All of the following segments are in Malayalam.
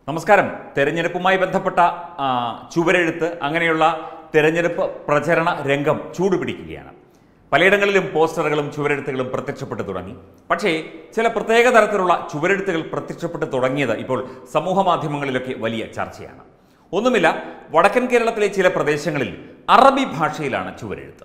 നമസ്കാരം തെരഞ്ഞെടുപ്പുമായി ബന്ധപ്പെട്ട ആ, ചുവരെഴുത്ത് അങ്ങനെയുള്ള തെരഞ്ഞെടുപ്പ് പ്രചരണ രംഗം ചൂടുപിടിക്കുകയാണ് പലയിടങ്ങളിലും പോസ്റ്ററുകളും ചുവരെഴുത്തുകളും പ്രത്യക്ഷപ്പെട്ടു തുടങ്ങി പക്ഷേ ചില പ്രത്യേക തരത്തിലുള്ള ചുവരെഴുത്തുകൾ പ്രത്യക്ഷപ്പെട്ടു തുടങ്ങിയത് ഇപ്പോൾ സമൂഹ മാധ്യമങ്ങളിലൊക്കെ വലിയ ചർച്ചയാണ് ഒന്നുമില്ല വടക്കൻ കേരളത്തിലെ ചില പ്രദേശങ്ങളിൽ അറബി ഭാഷയിലാണ് ചുവരെഴുത്ത്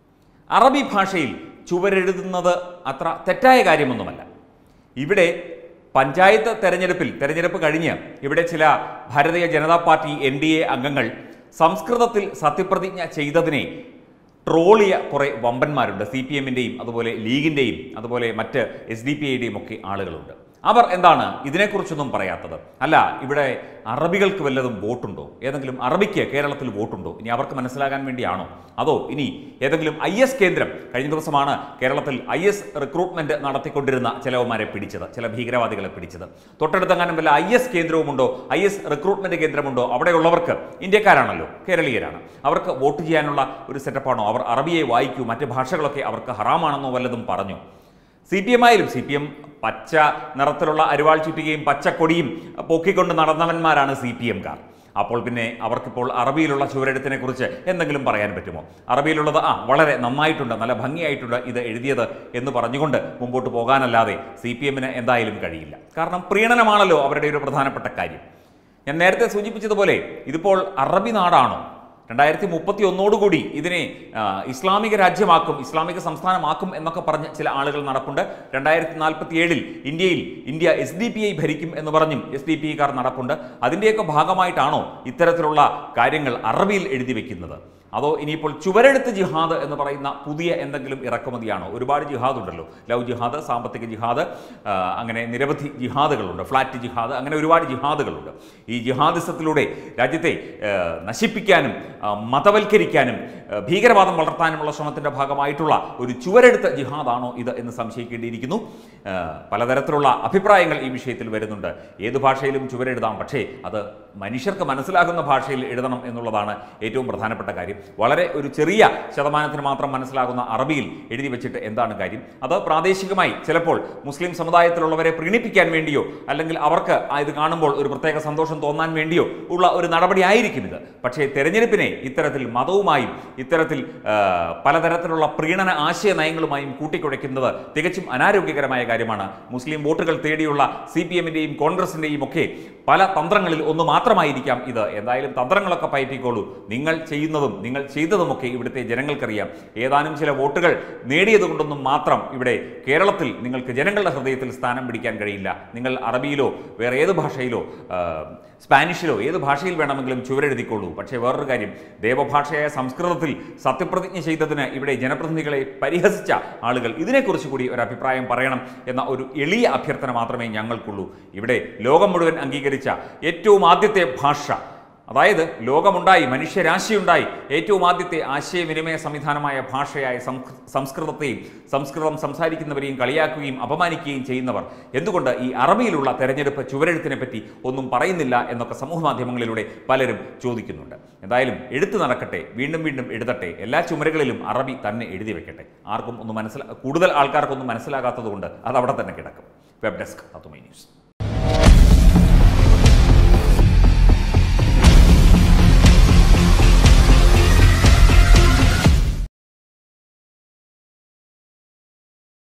അറബി ഭാഷയിൽ ചുവരെഴുതുന്നത് അത്ര തെറ്റായ കാര്യമൊന്നുമല്ല ഇവിടെ പഞ്ചായത്ത് തെരഞ്ഞെടുപ്പിൽ തെരഞ്ഞെടുപ്പ് കഴിഞ്ഞ് ഇവിടെ ചില Bharatiya Janata Party N D A അംഗങ്ങൾ സംസ്കൃതത്തിൽ സത്യപ്രതിജ്ഞ ചെയ്തതിനെ ട്രോളിയ കുറേ വമ്പന്മാരുണ്ട് സി പി എമ്മിൻ്റെയും അതുപോലെ ലീഗിൻ്റെയും അതുപോലെ മറ്റ് എസ് ഡി പി ഐയുടെയും ഒക്കെ ആളുകളുണ്ട് അവർ എന്താണ് ഇതിനെക്കുറിച്ചൊന്നും പറയാത്തത് അല്ല ഇവിടെ അറബികൾക്ക് വല്ലതും വോട്ടുണ്ടോ ഏതെങ്കിലും അറബിക്ക് കേരളത്തിൽ വോട്ടുണ്ടോ ഇനി അവർക്ക് മനസ്സിലാകാൻ വേണ്ടിയാണോ അതോ ഇനി ഏതെങ്കിലും ഐ എസ് കേന്ദ്രം കഴിഞ്ഞ ദിവസമാണ് കേരളത്തിൽ ഐ എസ് റിക്രൂട്ട്മെന്റ് നടത്തിക്കൊണ്ടിരുന്ന ചിലവന്മാരെ പിടിച്ചത് ചില ഭീകരവാദികളെ പിടിച്ചത് തൊട്ടടുത്തെങ്ങാനും വല്ല ഐ എസ് കേന്ദ്രവുമുണ്ടോ ഐ എസ് റിക്രൂട്ട്മെന്റ് കേന്ദ്രമുണ്ടോ അവിടെയുള്ളവർക്ക് ഇന്ത്യക്കാരാണല്ലോ കേരളീയരാണ് അവർക്ക് വോട്ട് ചെയ്യാനുള്ള ഒരു സെറ്റപ്പാണോ അവർ അറബിയെ വായിക്കൂ മറ്റ് ഭാഷകളൊക്കെ അവർക്ക് ഹറാമാണെന്നോ വല്ലതും പറഞ്ഞു സി പി എം ആയാലും സി പി എം പച്ച നിറത്തിലുള്ള അരിവാൾ ചുറ്റികയും പച്ചക്കൊടിയും പൊക്കിക്കൊണ്ട് നടന്നവന്മാരാണ് സി പി എംകാർ അപ്പോൾ പിന്നെ അവർക്കിപ്പോൾ അറബിയിലുള്ള ചുവരെഴുത്തിനെ കുറിച്ച് എന്തെങ്കിലും പറയാൻ പറ്റുമോ അറബിയിലുള്ളത് ആ വളരെ നന്നായിട്ടുണ്ട് നല്ല ഭംഗിയായിട്ടുണ്ട് ഇത് എഴുതിയത് എന്ന് പറഞ്ഞുകൊണ്ട് മുമ്പോട്ട് പോകാനല്ലാതെ സി പി എമ്മിന് എന്തായാലും കഴിയില്ല കാരണം പ്രീണനമാണല്ലോ അവരുടെ ഒരു പ്രധാനപ്പെട്ട കാര്യം ഞാൻ നേരത്തെ സൂചിപ്പിച്ചതുപോലെ ഇതിപ്പോൾ അറബി നാടാണോ രണ്ടായിരത്തി മുപ്പത്തി ഒന്നോടുകൂടി ഇതിനെ ആ, ഇസ്ലാമിക രാജ്യമാക്കും ഇസ്ലാമിക സംസ്ഥാനമാക്കും എന്നൊക്കെ പറഞ്ഞ് ചില ആളുകൾ നടപ്പുണ്ട് രണ്ടായിരത്തി നാൽപ്പത്തി ഏഴിൽ ഇന്ത്യയിൽ India S D P I ഭരിക്കും എന്ന് പറഞ്ഞും എസ് ഡി പി ഐക്കാർ നടപ്പുണ്ട് അതിൻ്റെയൊക്കെ ഭാഗമായിട്ടാണോ ഇത്തരത്തിലുള്ള കാര്യങ്ങൾ അറബിയിൽ എഴുതി വെക്കുന്നത് അതോ ഇനിയിപ്പോൾ ചുവരെഴുത്ത് ജിഹാദ് എന്ന് പറയുന്ന പുതിയ എന്തെങ്കിലും ഇറക്കുമതിയാണോ ഒരുപാട് ജിഹാദ് ഉണ്ടല്ലോ ലവ് ജിഹാദ് സാമ്പത്തിക ജിഹാദ് ആ, അങ്ങനെ നിരവധി ജിഹാദുകളുണ്ട് ഫ്ലാറ്റ് ജിഹാദ് അങ്ങനെ ഒരുപാട് ജിഹാദുകളുണ്ട് ഈ ജിഹാദിസത്തിലൂടെ രാജ്യത്തെ ആ, നശിപ്പിക്കാനും ആ, മതവൽക്കരിക്കാനും ആ, ഭീകരവാദം വളർത്താനുമുള്ള ശ്രമത്തിൻ്റെ ഭാഗമായിട്ടുള്ള ഒരു ചുവരെഴുത്ത് ജിഹാദാണോ ഇത് എന്ന് സംശയിക്കേണ്ടിയിരിക്കുന്നു ആ, പലതരത്തിലുള്ള അഭിപ്രായങ്ങൾ ഈ വിഷയത്തിൽ വരുന്നുണ്ട് ഏത് ഭാഷയിലും ചുവരെഴുതാം പക്ഷേ അത് മനുഷ്യർക്ക് മനസ്സിലാകുന്ന ഭാഷയിൽ എഴുതണം എന്നുള്ളതാണ് ഏറ്റവും പ്രധാനപ്പെട്ട കാര്യം വളരെ ഒരു ചെറിയ ശതമാനത്തിന് മാത്രം മനസ്സിലാകുന്ന അറബിയിൽ എഴുതി വെച്ചിട്ട് എന്താണ് കാര്യം അത് പ്രാദേശികമായി ചിലപ്പോൾ മുസ്ലിം സമുദായത്തിലുള്ളവരെ പ്രീണിപ്പിക്കാൻ വേണ്ടിയോ അല്ലെങ്കിൽ അവർക്ക് ആ ഇത് കാണുമ്പോൾ ഒരു പ്രത്യേക സന്തോഷം തോന്നാൻ വേണ്ടിയോ ഉള്ള ഒരു നടപടി ആയിരിക്കും ഇത് പക്ഷേ തെരഞ്ഞെടുപ്പിനെ ഇത്തരത്തിൽ മതവുമായും ഇത്തരത്തിൽ ആ, പലതരത്തിലുള്ള പ്രീണന ആശയ നയങ്ങളുമായും കൂട്ടിക്കുഴയ്ക്കുന്നത് തികച്ചും അനാരോഗ്യകരമായ കാര്യമാണ് മുസ്ലിം വോട്ടുകൾ തേടിയുള്ള സി പി എമ്മിൻ്റെയും കോൺഗ്രസിൻ്റെയും ഒക്കെ പല തന്ത്രങ്ങളിൽ ഒന്ന് മാത്രമായിരിക്കാം ഇത് എന്തായാലും തന്ത്രങ്ങളൊക്കെ പയറ്റിക്കോളൂ നിങ്ങൾ ചെയ്യുന്നതും നിങ്ങൾ ചെയ്തതുമൊക്കെ ഇവിടുത്തെ ജനങ്ങൾക്കറിയാം ഏതാനും ചില വോട്ടുകൾ നേടിയത് കൊണ്ടൊന്നും മാത്രം ഇവിടെ കേരളത്തിൽ നിങ്ങൾക്ക് ജനങ്ങളുടെ ഹൃദയത്തിൽ സ്ഥാനം പിടിക്കാൻ കഴിയില്ല നിങ്ങൾ അറബിയിലോ വേറെ ഏത് ഭാഷയിലോ ആ, സ്പാനിഷിലോ ഏത് ഭാഷയിൽ വേണമെങ്കിലും ചുവരെഴുതിക്കോളൂ പക്ഷേ വേറൊരു കാര്യം ദേവഭാഷയായ സംസ്കൃതത്തിൽ സത്യപ്രതിജ്ഞ ചെയ്തതിന് ഇവിടെ ജനപ്രതിനിധികളെ പരിഹസിച്ച ആളുകൾ ഇതിനെക്കുറിച്ച് കൂടി ഒരു അഭിപ്രായം പറയണം എന്ന ഒരു എളിയ അഭ്യർത്ഥന മാത്രമേ ഞങ്ങൾക്കുള്ളൂ ഇവിടെ ലോകം മുഴുവൻ അംഗീകരിച്ച ഏറ്റവും ആദ്യത്തെ ഭാഷ അതായത് ലോകമുണ്ടായി മനുഷ്യരാശിയുണ്ടായി ഏറ്റവും ആദ്യത്തെ ആശയവിനിമയ സംവിധാനമായ ഭാഷയായ സംസ്കൃ- സംസ്കൃതത്തെയും സംസ്കൃതം സംസാരിക്കുന്നവരെയും കളിയാക്കുകയും അപമാനിക്കുകയും ചെയ്യുന്നവർ എന്തുകൊണ്ട് ഈ അറബിയിലുള്ള തെരഞ്ഞെടുപ്പ് ചുവരെഴുത്തിനെ പറ്റി ഒന്നും പറയുന്നില്ല എന്നൊക്കെ സമൂഹ മാധ്യമങ്ങളിലൂടെ പലരും ചോദിക്കുന്നുണ്ട് എന്തായാലും എഴുത്ത് നടക്കട്ടെ വീണ്ടും വീണ്ടും എഴുതട്ടെ എല്ലാ ചുമരുകളിലും അറബി തന്നെ എഴുതി വെക്കട്ടെ ആർക്കും ഒന്നും മനസ്സിലാ കൂടുതൽ ആൾക്കാർക്കൊന്നും മനസ്സിലാകാത്തതുകൊണ്ട് അത് അവിടെ തന്നെ കിടക്കും വെബ് ഡെസ്ക് അതുമൈ ന്യൂസ്